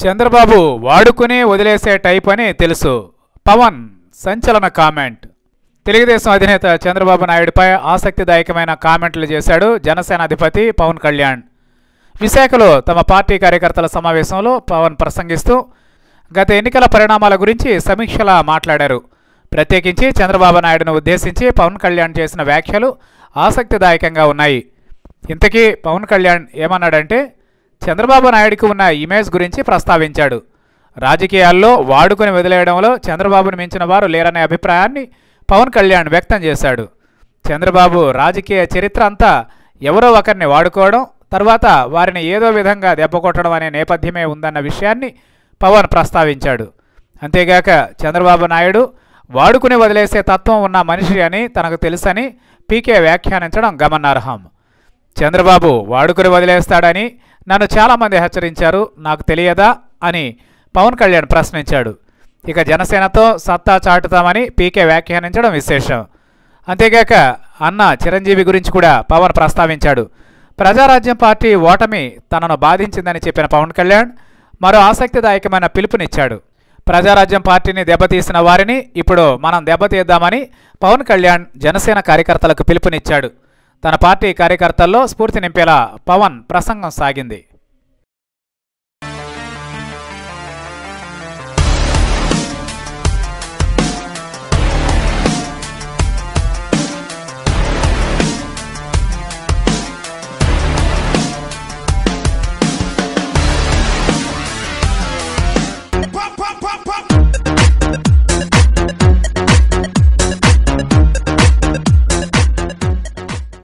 చంద్రబాబు వాడుకుని వదిలేసే టైప్ అని తెలుసు పవన్ సంచలన కామెంట్ తెలుగుదేశం అధినేత చంద్రబాబు నాయుడుపై ఆసక్తిదాయకమైన కామెంట్లు చేశాడు జనసేన అధిపతి పవన్ కళ్యాణ్ విశాఖలో తమ పార్టీ కార్యకర్తల సమావేశంలో పవన్ ప్రసంగిస్తూ గత ఎన్నికల పరిణామాల గురించి సమీక్షలా మాట్లాడారు ప్రత్యేకించి చంద్రబాబు నాయుడును ఉద్దేశించి పవన్ కళ్యాణ్ చేసిన వ్యాఖ్యలు ఆసక్తిదాయకంగా ఉన్నాయి ఇంతకీ పవన్ కళ్యాణ్ ఏమన్నాడంటే చంద్రబాబు నాయుడుకి ఉన్న ఇమేజ్ గురించి ప్రస్తావించాడు రాజకీయాల్లో వాడుకొని వదిలేయడంలో చంద్రబాబును మించిన వారు లేరనే అభిప్రాయాన్ని పవన్ కళ్యాణ్ వ్యక్తం చేశాడు చంద్రబాబు రాజకీయ చరిత్ర అంతా ఎవరో ఒకరిని వాడుకోవడం తర్వాత వారిని ఏదో విధంగా దెబ్బకొట్టడం అనే నేపథ్యమే ఉందన్న విషయాన్ని పవన్ ప్రస్తావించాడు అంతేగాక చంద్రబాబు నాయుడు వాడుకుని వదిలేసే తత్వం ఉన్న మనిషి అని తనకు తెలుసని పీకే వ్యాఖ్యానించడం గమనార్హం చంద్రబాబు వాడుకుని వదిలేస్తాడని నన్ను చాలామంది హెచ్చరించారు నాకు తెలియదా అని పవన్ కళ్యాణ్ ప్రశ్నించాడు ఇక జనసేనతో సత్తా చాటుతామని పీకే వ్యాఖ్యానించడం విశేషం అంతేగాక అన్న చిరంజీవి గురించి కూడా పవన్ ప్రస్తావించాడు ప్రజారాజ్యం పార్టీ ఓటమి తనను బాధించిందని చెప్పిన పవన్ కళ్యాణ్ మరో ఆసక్తిదాయకమైన పిలుపునిచ్చాడు ప్రజారాజ్యం పార్టీని దెబ్బతీసిన వారిని ఇప్పుడు మనం దెబ్బతీద్దామని పవన్ కళ్యాణ్ జనసేన కార్యకర్తలకు పిలుపునిచ్చాడు తన పార్టీ కార్యకర్తల్లో స్ఫూర్తి నింపేలా పవన్ ప్రసంగం సాగింది